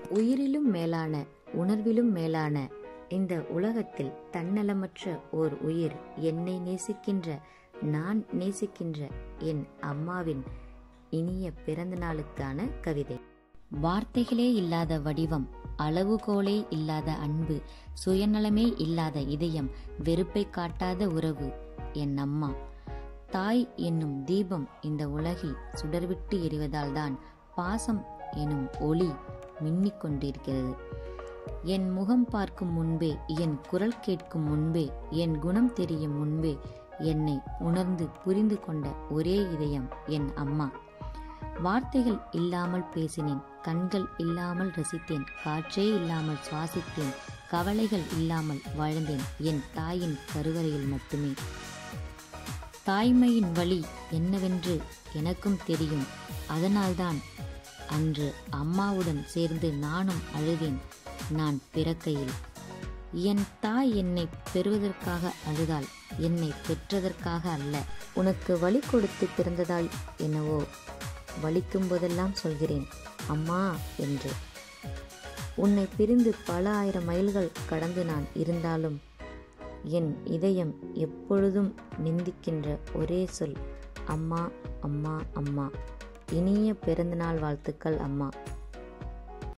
உயிரிலும் மேலான உணர்விலும் மேலான இந்த உலகத்தில் தன்னலமற்ற ஓர் உயிர் என்னை நேசிக்கின்ற நான் நேசிக்கின்ற என் அம்மாவின் இனிய பிறந்த நாளுக்கான கவிதை வார்த்தைகளே இல்லாத வடிவம் அளவுகோலே இல்லாத அன்பு சுயநலமே இல்லாத இதயம் வெறுப்பை காட்டாத உறவு என் அம்மா தாய் என்னும் தீபம் இந்த உலகில் சுடர்விட்டு எரிவதால்தான் பாசம் எனும் ஒளி மின்னிக் கொண்டிருக்கிறது என் முகம் பார்க்கும் முன்பே என் குரல் கேட்கும் முன்பே என் குணம் தெரியும் முன்பே என்னை உணர்ந்து புரிந்து கொண்ட ஒரே இதயம் என் அம்மா வார்த்தைகள் இல்லாமல் பேசினேன் கண்கள் இல்லாமல் ரசித்தேன் காற்றே இல்லாமல் சுவாசித்தேன் கவலைகள் இல்லாமல் வாழ்ந்தேன் என் தாயின் கருவறையில் மட்டுமே தாய்மையின் வழி என்னவென்று எனக்கும் தெரியும் அதனால்தான் அன்று அம்மாவுடன் சேர்ந்து நானும் அழுதேன் நான் பிறக்கையில் என் தாய் என்னை பெறுவதற்காக அழுதாள் என்னை பெற்றதற்காக அல்ல உனக்கு வழி கொடுத்து பிறந்ததால் என்னவோ வலிக்கும் போதெல்லாம் சொல்கிறேன் அம்மா என்று உன்னை பிரிந்து பல ஆயிரம் மைல்கள் கடந்து நான் இருந்தாலும் என் இதயம் எப்பொழுதும் நிந்திக்கின்ற ஒரே சொல் அம்மா அம்மா அம்மா இனிய பிறந்தநாள் வாழ்த்துக்கள் அம்மா